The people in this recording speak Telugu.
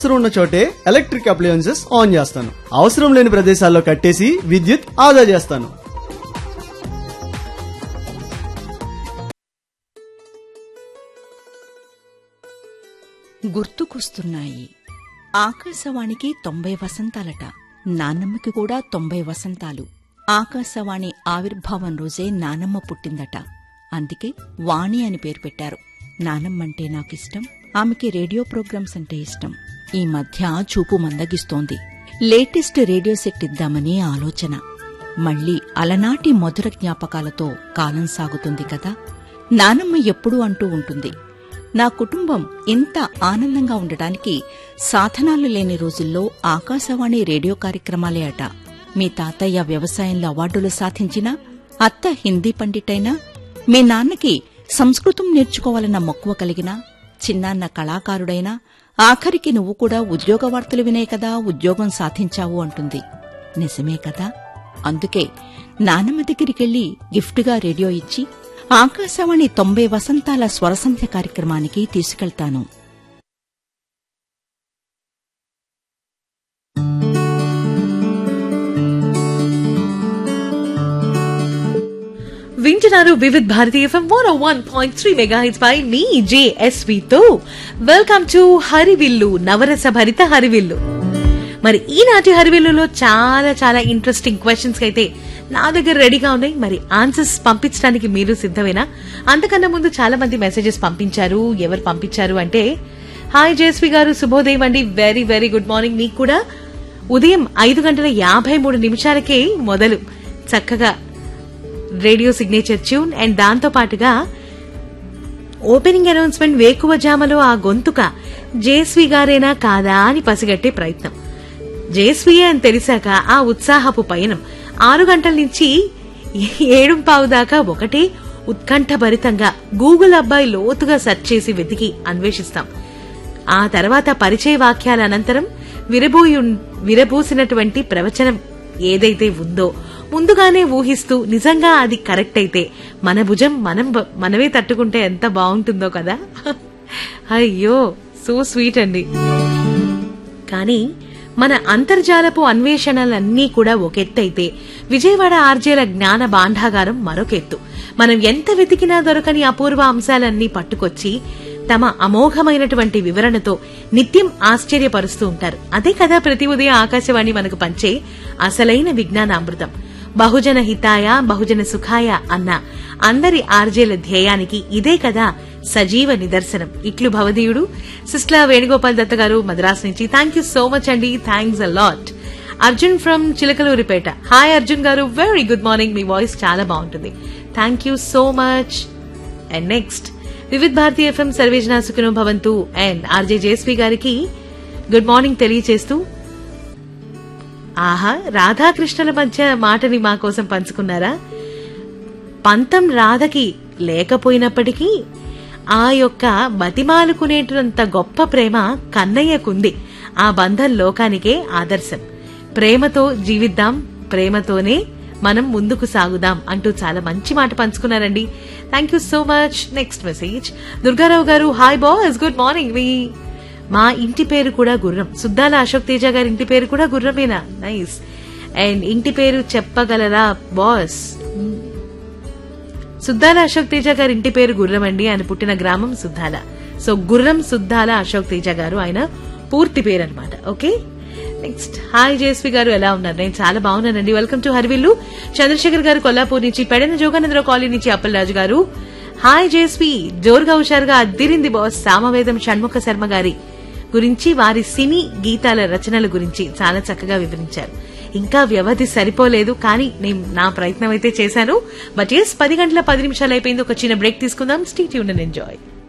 అవసరం ఉన్న చోటే ఎలక్ట్రిక్ అప్లయన్సెస్ ఆన్ చేస్తాను అవసరం లేని ప్రదేశాల్లో కట్టేసి విద్యుత్ ఆదా చేస్తాను గుర్తుకొస్తున్నాయి ఆకాశవాణికి తొంభై వసంతాలట నానమ్మకి కూడా తొంభై వసంతాలు ఆకాశవాణి ఆవిర్భావం రోజే నానమ్మ పుట్టిందట అందుకే వాణి అని పేరు పెట్టారు నానమ్మంటే నాకిష్టం ఆమెకి రేడియో ప్రోగ్రామ్స్ అంటే ఇష్టం ఈ మధ్య చూపు మందగిస్తోంది లేటెస్ట్ రేడియో సెట్ ఇద్దామని ఆలోచన మళ్ళీ అలనాటి మధుర జ్ఞాపకాలతో కాలం సాగుతుంది కదా నానమ్మ ఎప్పుడూ అంటూ ఉంటుంది నా కుటుంబం ఇంత ఆనందంగా ఉండటానికి సాధనాలు లేని రోజుల్లో ఆకాశవాణి రేడియో కార్యక్రమాలే అట మీ తాతయ్య వ్యవసాయంలో అవార్డులు సాధించినా అత్త హిందీ పండిటైనా మీ నాన్నకి సంస్కృతం నేర్చుకోవాలన్న మక్కువ కలిగినా చిన్నాన్న కళాకారుడైనా ఆఖరికి నువ్వు కూడా ఉద్యోగ వార్తలు వినే కదా ఉద్యోగం సాధించావు అంటుంది నిజమే కదా అందుకే నానమ్మ దగ్గరికెళ్లి గిఫ్ట్గా రేడియో ఇచ్చి ఆకాశవాణి తొంభై వసంతాల స్వరసంధ్య కార్యక్రమానికి తీసుకెళ్తాను వింటున్నారు Vividh Bharati FM one one point three mega hits పై మీ జేఎస్వి తో వెల్కమ్ టు హరివిల్లు నవరస భరిత హరివిల్లు మరి ఈనాటి హరివిల్లులో చాలా చాలా ఇంట్రెస్టింగ్ క్వశ్చన్స్ అయితే నా దగ్గర రెడీగా ఉన్నాయి మరి ఆన్సర్స్ పంపించడానికి మీరు సిద్ధమేనా అంతకన్నా ముందు చాలా మంది మెసేజెస్ పంపించారు ఎవరు పంపించారు అంటే హాయ్ జేఎస్వి గారు శుభోదయం అండి వెరీ వెరీ గుడ్ మార్నింగ్ మీకు కూడా ఉదయం ఐదు గంటల యాభై మూడు నిమిషాలకే మొదలు చక్కగా రేడియో సిగ్నేచర్ ట్యూన్ అండ్ దాంతో పాటుగా ఓపెనింగ్ అనౌన్స్మెంట్ వేకువజామలో ఆ గొంతుక జేస్వి గారేనా కాదా అని పసిగట్టే ప్రయత్నం జేస్వియే అని తెలిసాక ఆ ఉత్సాహపు పయనం ఆరు గంటల నుంచి ఏడు పావు దాకా ఒకటే ఉత్కంఠభరితంగా గూగుల్ అబ్బాయి లోతుగా సెర్చ్ చేసి వెతికి అన్వేషిస్తాం ఆ తర్వాత పరిచయ వాక్యాల అనంతరం విరబోయి విరబూసినటువంటి ప్రవచనం ఏదైతే ఉందో ముందుగానే ఊహిస్తూ నిజంగా అది కరెక్ట్ అయితే మన భుజం మనం బ- మనమే తట్టుకుంటే ఎంత బాగుంటుందో కదా అయ్యో సో స్వీట్ అండి కానీ మన అంతర్జాలపు అన్వేషణలన్నీ కూడా ఒక ఎత్తైతే విజయవాడ ఆర్జేల జ్ఞాన భాండాగారం మరొక ఎత్తు మనం ఎంత వెతికినా దొరకని అపూర్వ అంశాలన్నీ పట్టుకొచ్చి తమ అమోఘమైనటువంటి వివరణతో నిత్యం ఆశ్చర్యపరుస్తూ ఉంటారు అదే కదా ప్రతి ఉదయం ఆకాశవాణి మనకు పంచే అసలైన విజ్ఞానామృతం బహుజన హితాయ బహుజన సుఖాయ అన్న అందరి ఆర్జేల ధ్యేయానికి ఇదే కదా సజీవ నిదర్శనం ఇట్లు భవదీయుడు సిస్లా వేణుగోపాల్ దత్త గారు మద్రాస్ నుంచి థ్యాంక్ యూ సో మచ్ అండి thanks a lot Arjun from Chilakaluripet hi Arjun garu very good morning మీ వాయిస్ చాలా బాగుంటుంది thank you so much and next Vividh Bharati FM సర్వేజన సుఖినో భవంతు అండ్ ఆర్జే జేఎస్పీ గారికి గుడ్ మార్నింగ్ తెలియచేస్తూ ఆహా రాధాకృష్ణుల మధ్య మాటని మా కోసం పంచుకున్నారా పంతం రాధకి లేకపోయినప్పటికీ ఆ యొక్క బతిమాలుకునేటంత గొప్ప ప్రేమ కన్నయ్యకుంది ఆ బంధం లోకానికే ఆదర్శం ప్రేమతో జీవిద్దాం ప్రేమతోనే మనం ముందుకు సాగుదాం అంటూ చాలా మంచి మాట పంచుకున్నారండి thank you so much next message Durgarao garu hi boys good morning మీ మా ఇంటి పేరు కూడా గుర్రం సుద్దాల అశోక్ తేజ గారి ఇంటి పేరు కూడా గుర్రమేనా నైస్ అండ్ ఇంటి పేరు చెప్పగలరా బాస్ సుద్దాల అశోక్ తేజ గారి ఇంటి పేరు గుర్రం అండి ఆయన పుట్టిన గ్రామం సుద్దాల సో గుర్రం సుద్దాల అశోక్ తేజ గారు ఆయన పూర్తి పేరు అనమాట ఓకే నెక్స్ట్ హాయ్ జేస్వి గారు ఎలా ఉన్నారు నేను చాలా బాగున్నానండి వెల్కమ్ టు హర్విల్లు చంద్రశేఖర్ గారు కొల్లాపూర్ నుంచి పెడన జోగానందరావు కాలనీ నుంచి అప్పలరాజు గారు హాయ్ జేస్వి జోరుగా హుషారుగా అద్దిరింది బాస్ సామవేదం షణ్ముఖ శర్మ గారి గురించి వారి సినీ గీతాల రచనల గురించి చాలా చక్కగా వివరించారు ఇంకా వ్యవధి సరిపోలేదు కానీ నేను నా ప్రయత్నం అయితే చేశాను బట్ ఎస్ పది గంటల పది నిమిషాలు అయిపోయింది ఒక చిన్న బ్రేక్ తీసుకుందాం స్టీ ట్యూన్ అండ్ ఎంజాయ్